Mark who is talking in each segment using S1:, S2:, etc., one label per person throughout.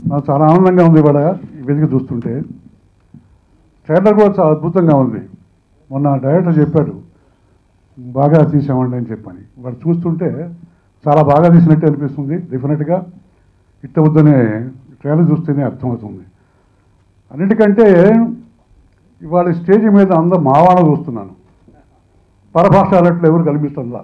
S1: నాకు చాలా ఆనందంగా ఉంది ఇవాళ ఈ వేదిక చూస్తుంటే ట్రైలర్ కూడా చాలా అద్భుతంగా ఉంది మొన్న డైరెక్టర్ చెప్పాడు బాగా తీసామండి అని చెప్పని వాడు చూస్తుంటే చాలా బాగా తీసినట్టు అనిపిస్తుంది డెఫినెట్గా ఇట్ట వద్దనే ట్రైలర్ చూస్తేనే అర్థమవుతుంది అన్నిటికంటే ఇవాళ స్టేజ్ మీద అందరూ మావాణ చూస్తున్నాను పరభాష అన్నట్లు ఎవరు కనిపిస్తుందా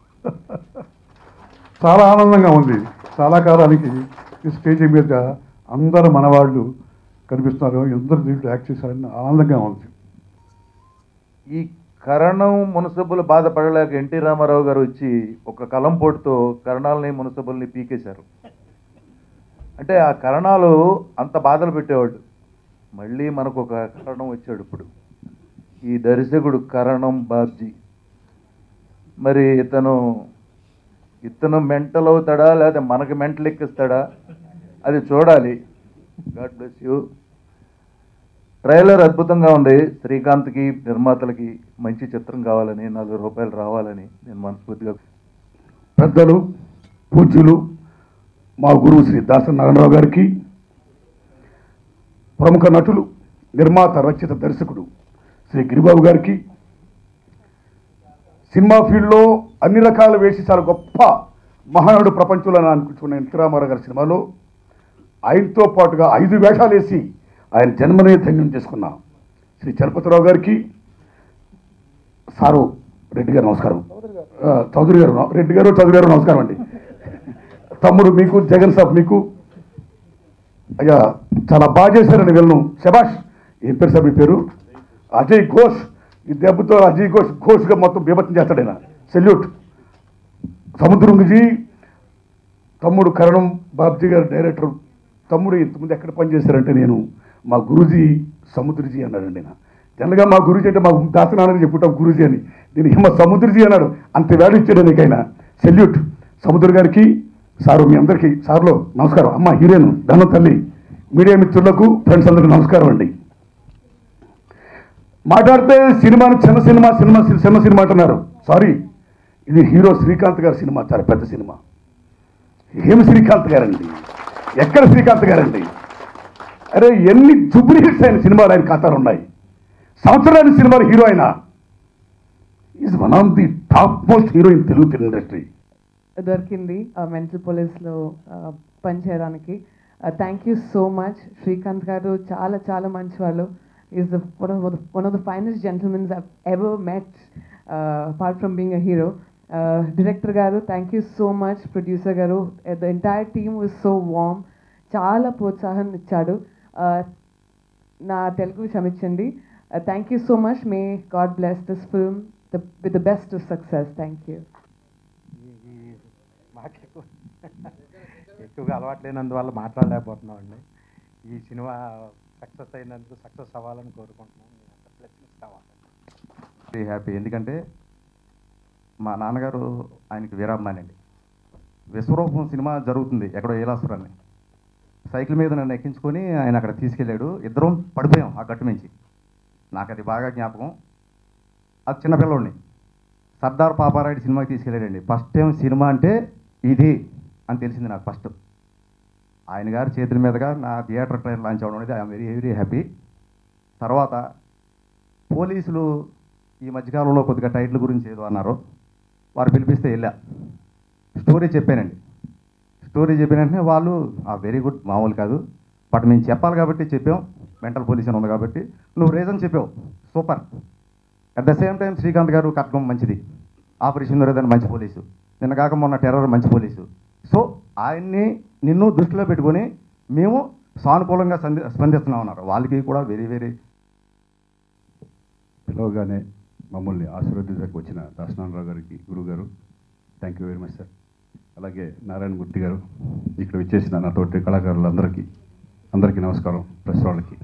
S1: చాలా ఆనందంగా ఉంది చాలా కాలానికి ఈ స్టేజ్ మీద అందరు మనవాళ్ళు కనిపిస్తున్నారు అందరు దీంట్లో యాక్ట్ చేశారని ఆనందంగా ఉంది
S2: ఈ కరణం మున్సిపల్ బాధపడలేక ఎన్టీ రామారావు గారు వచ్చి ఒక కలం పోటుతో కరణాలని మున్సిపల్ని పీకేశారు అంటే ఆ కరణాలు అంత బాధలు పెట్టేవాడు మళ్ళీ మనకు ఒక కరణం వచ్చాడు ఇప్పుడు ఈ దర్శకుడు కరణం బాబ్జీ మరి ఇతను ఇతను మెంటల్ అవుతాడా లేదా మనకి మెంటల్ ఎక్కిస్తాడా అది చూడాలి గాడ్ బ్లెస్ యూ ట్రైలర్ అద్భుతంగా ఉంది శ్రీకాంత్కి నిర్మాతలకి మంచి చిత్రం కావాలని నాలుగు రూపాయలు రావాలని నేను మనస్ఫూర్తిగా
S3: పెద్దలు పూజ్యులు మా గురువు శ్రీ దాస నారాయణరావు గారికి ప్రముఖ నటులు నిర్మాత రచయిత దర్శకుడు శ్రీ గిరిబాబు గారికి సినిమా ఫీల్డ్లో అన్ని రకాల వేసి చాలా గొప్ప మహానుడు ప్రపంచంలో అని అనిపించుకున్న ఎన్టీ రామారావు గారి సినిమాలో ఆయనతో పాటుగా ఐదు వేషాలు వేసి ఆయన జన్మనే ధన్యం చేసుకున్న శ్రీ చలపతిరావు గారికి సారు రెడ్డి గారు నమస్కారం ఆ, చౌదరి గారు రెడ్డి గారు చౌదరి గారు నమస్కారం అండి తమ్ముడు మీకు జగన్ సాబ్ మీకు అయ్యా చాలా బాగా చేశారండి వీళ్ళను శబాష్ ఏం పేరు సార్ మీ పేరు అజయ్ ఘోష్ ఈ దెబ్బతో అజయ్ ఘోష్ ఘోష్గా మొత్తం బీభత్సం చేస్తాడు ఆయన సెల్యూట్ సముద్రంజీ తమ్ముడు కరణం బాబ్జీ గారు డైరెక్టర్ తమ్ముడు ఇంతకుముందు ఎక్కడ పనిచేశారంటే నేను మా గురూజీ సముద్రజీ అన్నాడండి ఆయన జనరల్గా మా గురూజీ అంటే మా దాసనానని చెప్పుకుంటాం గురూజీ అని దీని మా సముద్రజీ అన్నాడు అంత వాల్యూ ఇచ్చాడు నీకైనా సెల్యూట్ సముద్ర గారికి సారు మీ అందరికీ సార్లో నమస్కారం అమ్మ హీరోయిన్ ధనం తల్లి మీడియా మిత్రులకు ఫ్రెండ్స్ అందరికీ నమస్కారం అండి మాట్లాడితే సినిమాని చిన్న సినిమా సినిమా చిన్న సినిమా అంటున్నారు సారీ ఇది హీరో శ్రీకాంత్ గారి సినిమా చాలా పెద్ద సినిమా ఏం శ్రీకాంత్ గారండి ఎక్కడ శ్రీకాంత్ గారండి అరే ఎన్ని జుబ్లీ హిట్స్ అయిన సినిమాలు ఆయన ఖాతాలు ఉన్నాయి సంవత్సరానికి సినిమాలు హీరో అయినా is one of the top most hero in Telugu film industry
S4: దొరికింది మెంటల్ పోలీస్లో పనిచేయడానికి thank you so much Srikanth garu చాలా చాలా మంచి వాళ్ళు is the one of the finest gentlemen ever met apart from being a hero director garu thank you so much producer garu the entire team was so warm చాలా ప్రోత్సాహం ఇచ్చాడు Uh, నా తెలుగు క్షమించండి thank you so much may God bless this film with the best of success thank you
S5: మాకు ఎక్కువ ఎక్కువగా అలవాటు లేనందువల్ల మాట్లాడలేకపోతున్నాం అండి ఈ సినిమా సక్సెస్ అయినందుకు సక్సెస్ అవ్వాలని కోరుకుంటున్నాం మీ అందరి బ్లెస్సింగ్స్ కావాలి
S6: వెరీ హ్యాపీ ఎందుకంటే మా నాన్నగారు ఆయనకి వీరాభిమానండి విశ్వరూపం సినిమా జరుగుతుంది ఎక్కడో ఏలాసురాన్ని సైకిల్ మీద నన్ను ఎక్కించుకొని ఆయన అక్కడ తీసుకెళ్ళాడు ఇద్దరం పడిపోయాం ఆ గట్టు నుంచి నాకు అది బాగా జ్ఞాపకం అది చిన్నపిల్లోడిని సర్దార్ పాపారాయుడు సినిమాకి తీసుకెళ్ళాడండి ఫస్ట్ టైం సినిమా అంటే ఇది అని తెలిసింది నాకు ఫస్ట్ ఆయన గారి చేతుల మీదుగా నా థియేటర్ ట్రైన్ లాంచ్ అవ్వడం అనేది ఐఎమ్ వెరీ వెరీ హ్యాపీ తర్వాత పోలీసులు ఈ మధ్యకాలంలో కొద్దిగా టైటిల్ గురించి ఏదో అన్నారు వారు పిలిపిస్తే వెళ్ళా స్టోరీ చెప్పానండి స్టోరీ చెప్పిన వెంటనే వాళ్ళు ఆ వెరీ గుడ్ మామూలు కాదు బట్ మేము చెప్పాలి కాబట్టి చెప్పాం మెంటల్ పోలీస్ అని ఉంది కాబట్టి నువ్వు రీజన్ చెప్పావు super at the same time Srikanth garu కట్కం మంచిది ఆపరేషన్ దొరేదని మంచి పోలీసు నిన్న కాక మొన్న టెర్రర్ మంచి పోలీసు సో ఆయన్ని నిన్ను దృష్టిలో పెట్టుకొని మేము సానుకూలంగా సంది స్పందిస్తున్నాం అన్నారు వాళ్ళకి కూడా వెరీ వెరీ
S1: పిలవగానే మమ్మల్ని ఆశీర్వదించడానికి వచ్చిన దాసనారాయణరావు గారికి గురువు గారు thank you very much sir అలాగే నారాయణమూర్తి గారు ఇక్కడ విచ్చేసిన నా తోటి కళాకారులందరికీ అందరికీ నమస్కారం ప్రెస్ వాళ్ళకి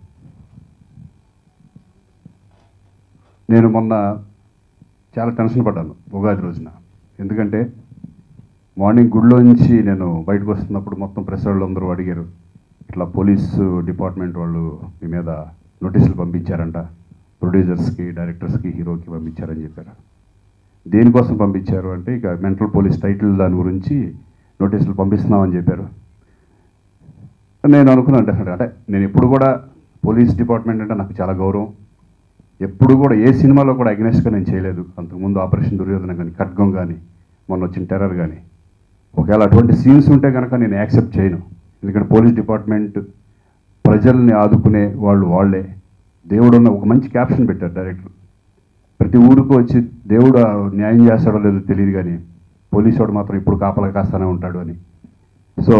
S1: నేను మొన్న చాలా టెన్షన్ పడ్డాను ఉగాది రోజున ఎందుకంటే మార్నింగ్ గుడిలోంచి నేను బయటకు వస్తున్నప్పుడు మొత్తం ప్రెస్ వాళ్ళు అందరూ అడిగారు ఇట్లా పోలీసు డిపార్ట్మెంట్ వాళ్ళు మీ మీద నోటీసులు పంపించారంట ప్రొడ్యూసర్స్కి డైరెక్టర్స్కి హీరోకి పంపించారని చెప్పారు దేనికోసం పంపించారు అంటే ఇక మెంటల్ పోలీస్ టైటిల్ దాని గురించి నోటీసులు పంపిస్తున్నామని చెప్పారు
S3: నేను అనుకున్నాను డెఫినెట్ అంటే నేను ఎప్పుడు కూడా పోలీస్ డిపార్ట్మెంట్ అంటే నాకు చాలా గౌరవం ఎప్పుడు కూడా ఏ సినిమాలో కూడా అగ్నెస్ట్గా నేను చేయలేదు అంతకుముందు ఆపరేషన్ దుర్యోధన కానీ ఖడ్గం కానీ మొన్న వచ్చిన టెర్రర్ కానీ ఒకవేళ అటువంటి సీన్స్ ఉంటే కనుక నేను యాక్సెప్ట్ చేయను ఎందుకంటే పోలీస్ డిపార్ట్మెంట్ ప్రజల్ని ఆదుకునే వాళ్ళు వాళ్ళే దేవుడు ఉన్న ఒక మంచి క్యాప్షన్ పెట్టారు డైరెక్టర్ ప్రతి ఊరికి వచ్చి దేవుడు న్యాయం చేస్తాడో లేదో తెలియదు కానీ పోలీసు వాడు మాత్రం ఇప్పుడు కాపలా కాస్తానే ఉంటాడు అని సో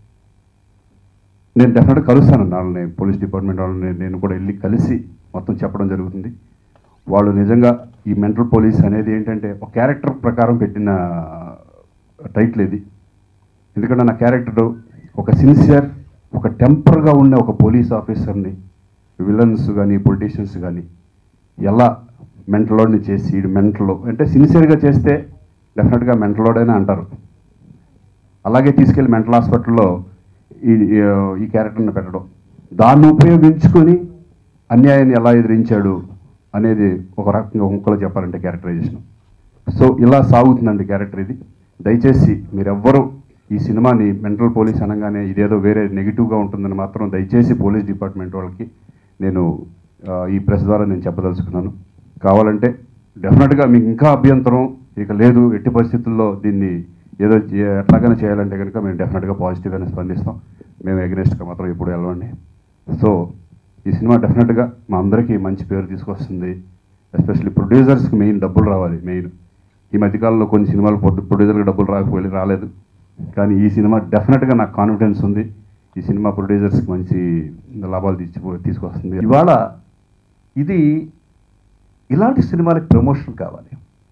S3: నేను డెఫినెట్గా కలుస్తాను వాళ్ళని పోలీస్ డిపార్ట్మెంట్ వాళ్ళని నేను కూడా వెళ్ళి కలిసి మొత్తం చెప్పడం జరుగుతుంది వాళ్ళు నిజంగా ఈ మెంటల్ పోలీస్ అనేది ఏంటంటే ఒక క్యారెక్టర్ ప్రకారం పెట్టిన టైటిల్ ఇది ఎందుకంటే నా క్యారెక్టర్ ఒక సిన్సియర్ ఒక టెంపర్గా ఉన్న ఒక పోలీస్ ఆఫీసర్ని విలన్స్ కానీ పొలిటీషియన్స్ కానీ ఎలా మెంటలోడ్ని చేసి ఈడు మెంటలో అంటే సిన్సియర్గా చేస్తే డెఫినెట్గా మెంటలోడైనా అంటారు అలాగే తీసుకెళ్లి మెంటల్ హాస్పిటల్లో ఈ ఈ క్యారెక్టర్ని పెట్టడం దాన్ని ఉపయోగించుకొని అన్యాయాన్ని ఎలా ఎదిరించాడు అనేది ఒక రకంగా ముక్కలో చెప్పాలంటే క్యారెక్టరైజేషన్ సో ఇలా సాగుతుందండి క్యారెక్టర్ ఇది దయచేసి మీరెవ్వరూ ఈ సినిమాని మెంటల్ పోలీస్ అనగానే ఇదేదో వేరే నెగిటివ్గా ఉంటుందని మాత్రం దయచేసి పోలీస్ డిపార్ట్మెంట్ వాళ్ళకి నేను ఆ, ఈ ప్రెస్ ద్వారా నేను చెప్పదలుచుకున్నాను కావాలంటే డెఫినెట్గా మీకు ఇంకా అభ్యంతరం ఇక లేదు ఎట్టి పరిస్థితుల్లో దీన్ని ఏదో చే- ఎట్లాగైనా చేయాలంటే కనుక మేము డెఫినెట్గా పాజిటివ్గానే స్పందిస్తాం మేము ఎగ్నెస్ట్గా మాత్రం ఎప్పుడు వెళ్ళండి సో ఈ సినిమా డెఫినెట్గా మా అందరికీ మంచి పేరు తీసుకొస్తుంది ఎస్పెషల్లీ ప్రొడ్యూసర్స్కి మెయిన్ డబ్బులు రావాలి మెయిన్ ఈ మధ్యకాలంలో కొన్ని సినిమాలు ప్రొడ్యూసర్కి డబ్బులు రాకపోయి రాలేదు కానీ ఈ సినిమా డెఫినెట్గా నాకు కాన్ఫిడెన్స్ ఉంది ఈ సినిమా ప్రొడ్యూసర్స్కి మంచి లాభాలు తీసి తీసుకొస్తుంది
S7: ఇవాళ ఇది ఇలాంటి సినిమాలకు ప్రమోషన్ కావాలి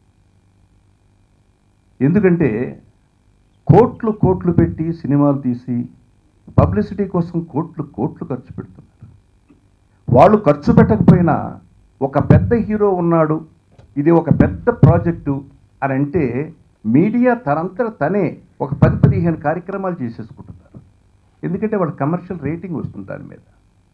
S7: ఎందుకంటే కోట్లు కోట్లు పెట్టి సినిమాలు తీసి పబ్లిసిటీ కోసం కోట్లు కోట్లు ఖర్చు పెడుతున్నారు వాళ్ళు ఖర్చు పెట్టకపోయినా ఒక పెద్ద హీరో ఉన్నాడు ఇది ఒక పెద్ద ప్రాజెక్టు అని అంటే మీడియా తనంతట తనే ఒక పది పదిహేను కార్యక్రమాలు చేసేసుకుంటున్నారు ఎందుకంటే వాళ్ళ కమర్షియల్ రేటింగ్ వస్తుంది దాని మీద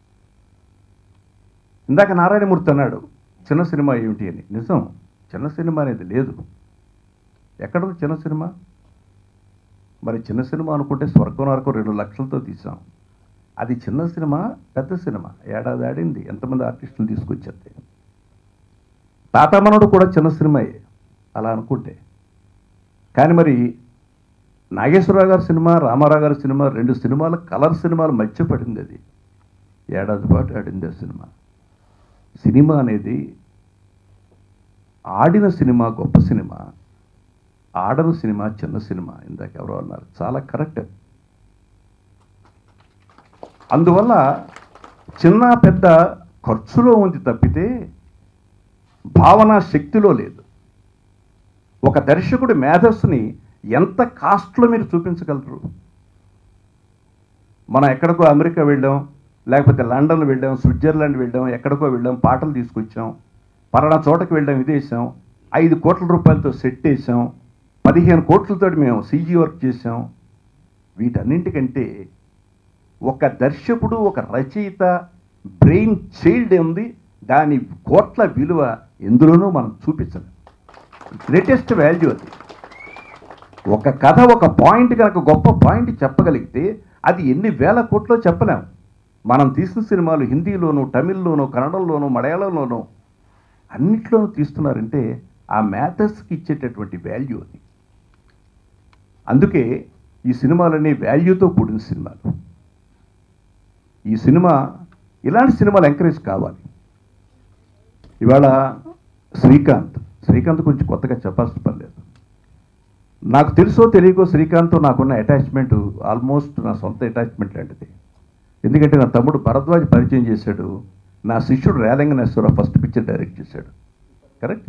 S7: ఇందాక నారాయణమూర్తి అన్నాడు చిన్న సినిమా ఏమిటి అని నిజం చిన్న సినిమా అనేది లేదు ఎక్కడుంది చిన్న సినిమా మరి చిన్న సినిమా అనుకుంటే స్వర్గం నరకం రెండు లక్షలతో తీసాం అది చిన్న సినిమా పెద్ద సినిమా ఏడాది ఆడింది ఎంతమంది ఆర్టిస్టులు తీసుకొచ్చింది తాతామనుడు కూడా చిన్న సినిమాయే అలా అనుకుంటే కానీ మరి నాగేశ్వరరావు గారి సినిమా రామారావు గారి సినిమా రెండు సినిమాలు కలర్ సినిమాలు మధ్య పడింది అది ఏడాది పాటు ఆడింది ఆ సినిమా సినిమా అనేది ఆడిన సినిమా గొప్ప సినిమా ఆడని సినిమా చిన్న సినిమా ఇందాక ఎవరో అన్నారు చాలా కరెక్ట్ అందువల్ల చిన్న పెద్ద ఖర్చులో ఉంది తప్పితే భావన శక్తిలో లేదు ఒక దర్శకుడి మేధస్సుని ఎంత కాస్ట్లో మీరు చూపించగలరు మనం ఎక్కడికో అమెరికా వెళ్ళాం లేకపోతే లండన్ వెళ్ళాం స్విట్జర్లాండ్ వెళ్ళాం ఎక్కడికో వెళ్ళాం పాటలు తీసుకొచ్చాం పలానా చోటకి వెళ్ళాం విదేశాం ఐదు కోట్ల రూపాయలతో సెట్ వేసాం పదిహేను కోట్లతో మేము సీజీ వర్క్ చేసాం వీటన్నింటికంటే ఒక దర్శకుడు ఒక రచయిత బ్రెయిన్ చైల్డ్ ఉంది దాని కోట్ల విలువ ఎందులోనూ మనం చూపించలేం గ్రేటెస్ట్ వాల్యూ అది ఒక కథ ఒక పాయింట్ కనుక గొప్ప పాయింట్ చెప్పగలిగితే అది ఎన్ని వేల కోట్లో చెప్పలేం మనం తీసిన సినిమాలు హిందీలోను తమిళ్లోను కన్నడంలోను మలయాళంలోను అన్నిట్లోనూ తీస్తున్నారంటే ఆ మ్యాథర్స్కి ఇచ్చేటటువంటి వాల్యూ అది అందుకే ఈ సినిమాలన్నీ వాల్యూతో కూడిన సినిమాలు ఈ సినిమా ఇలాంటి సినిమాలు ఎంకరేజ్ కావాలి ఇవాళ శ్రీకాంత్ శ్రీకాంత్ గురించి కొత్తగా చెప్పాల్సిన పని లేదు నాకు తెలుసో తెలియకో శ్రీకాంత్తో నాకున్న అటాచ్మెంట్ ఆల్మోస్ట్ నా సొంత అటాచ్మెంట్ లాంటిది ఎందుకంటే నా తమ్ముడు భరద్వాజ్ పరిచయం చేశాడు నా శిష్యుడు రేలంగనేశ్వరరావు ఫస్ట్ పిక్చర్ డైరెక్ట్ చేశాడు కరెక్ట్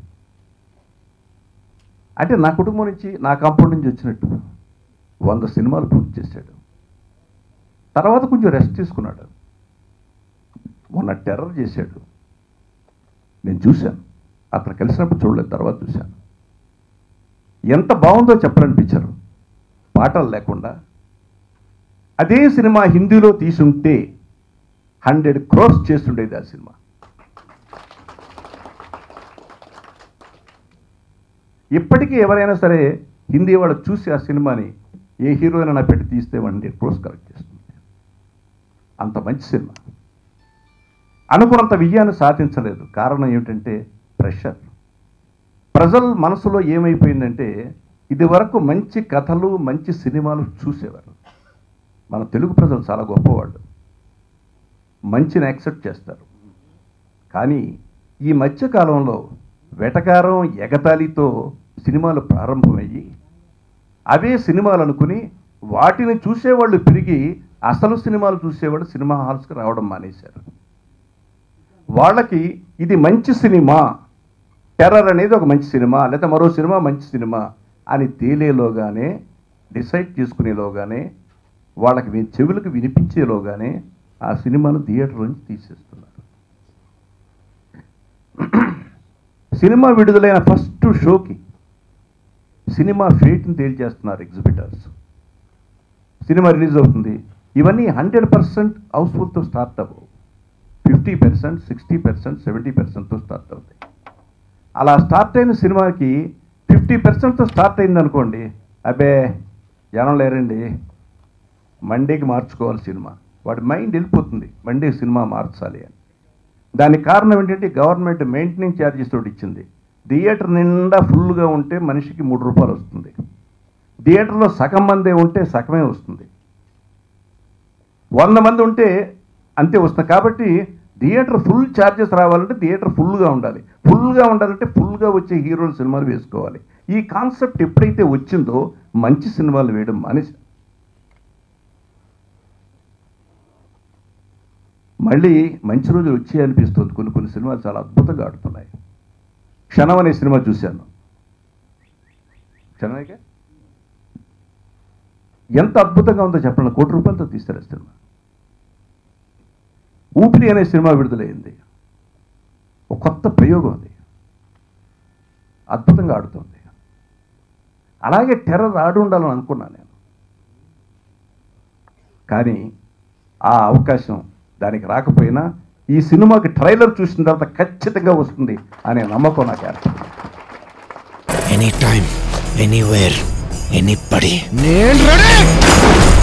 S7: అంటే నా కుటుంబం నుంచి నా కాంపౌండ్ నుంచి వచ్చినట్టు వంద సినిమాలు పూర్తి చేశాడు తర్వాత కొంచెం రెస్ట్ తీసుకున్నాడు మొన్న టెర్రర్ చేశాడు నేను చూశాను అతను కలిసినప్పుడు చూడలేదు తర్వాత చూశాను ఎంత బాగుందో చెప్పాలనిపించారు పాటలు లేకుండా అదే సినిమా హిందీలో తీసుంటే హండ్రెడ్ క్రోర్స్ చేస్తుండేది ఆ సినిమా ఇప్పటికీ ఎవరైనా సరే హిందీ వాళ్ళు చూసి ఆ సినిమాని ఏ హీరోయిన్ నా పెట్టి తీస్తే హండ్రెడ్ క్రోర్స్ కలెక్ట్ చేస్తుంది అంత మంచి సినిమా అనుకున్నంత విజయాన్ని సాధించలేదు కారణం ఏమిటంటే ప్రెషర్ ప్రజల మనసులో ఏమైపోయిందంటే ఇది వరకు మంచి కథలు మంచి సినిమాలు చూసేవారు మన తెలుగు ప్రజలు చాలా గొప్పవాళ్ళు మంచిని యాక్సెప్ట్ చేస్తారు కానీ ఈ మధ్యకాలంలో వెటకారం ఎగతాళితో సినిమాలు ప్రారంభమయ్యి అవే సినిమాలు అనుకుని వాటిని చూసేవాళ్ళు పెరిగి అసలు సినిమాలు చూసేవాళ్ళు సినిమా హాల్స్కి రావడం మానేశారు వాళ్ళకి ఇది మంచి సినిమా టెర్రర్ అనేది ఒక మంచి సినిమా లేదా మరో సినిమా మంచి సినిమా అని తేలేలోగానే డిసైడ్ చేసుకునేలోగానే వాళ్ళకి వి- చెవులకు వినిపించేలోగానే ఆ సినిమాను థియేటర్ నుంచి తీసేస్తున్నారు సినిమా విడుదలైన ఫస్ట్ షోకి సినిమా ఫేట్ని తేల్చేస్తున్నారు ఎగ్జిబిటర్స్ సినిమా రిలీజ్ అవుతుంది ఇవన్నీ హండ్రెడ్ పర్సెంట్ హౌస్ఫుల్తో స్టార్ట్ అవ్వవు fifty percent sixty percent seventy పర్సెంట్తో స్టార్ట్ అవుతాయి అలా స్టార్ట్ అయిన సినిమాకి ఫిఫ్టీ పర్సెంట్తో స్టార్ట్ అయింది అనుకోండి అబ్బే జనం లేరండి మండేకి మార్చుకోవాలి సినిమా వాడి మైండ్ వెళ్ళిపోతుంది మండే సినిమా మార్చాలి అని దానికి కారణం ఏంటంటే గవర్నమెంట్ మెయింటెనెన్స్ ఛార్జెస్ తోటి ఇచ్చింది థియేటర్ నిండా ఫుల్గా ఉంటే మనిషికి మూడు రూపాయలు వస్తుంది థియేటర్లో సగం మందే ఉంటే సగమే వస్తుంది వంద మంది ఉంటే అంతే వస్తుంది కాబట్టి థియేటర్ ఫుల్ ఛార్జెస్ రావాలంటే థియేటర్ ఫుల్గా ఉండాలి ఫుల్గా ఉండాలంటే ఫుల్గా వచ్చే హీరోల సినిమాలు వేసుకోవాలి ఈ కాన్సెప్ట్ ఎప్పుడైతే వచ్చిందో మంచి సినిమాలు వేయడం మానేసి మళ్ళీ మంచి రోజులు వచ్చాయి అనిపిస్తుంది కొన్ని కొన్ని సినిమాలు చాలా అద్భుతంగా ఆడుతున్నాయి క్షణం అనే సినిమా చూశాను క్షణమేగా ఎంత అద్భుతంగా ఉందో చెప్పండి కోటి రూపాయలతో తీస్తారు ఆ సినిమా ఊపిరి అనే సినిమా విడుదలైంది ఒక కొత్త ప్రయోగం అది అద్భుతంగా ఆడుతుంది అలాగే టెర్రర్ ఆడి ఉండాలని అనుకున్నాను నేను కానీ ఆ అవకాశం దానికి రాకపోయినా ఈ సినిమాకి ట్రైలర్ చూసిన తర్వాత ఖచ్చితంగా వస్తుంది అనే నమ్మకం నాకు ఏర్పడింది
S8: ఎనీ టైం ఎనీవేర్ ఎనీబడి నేను రెడీ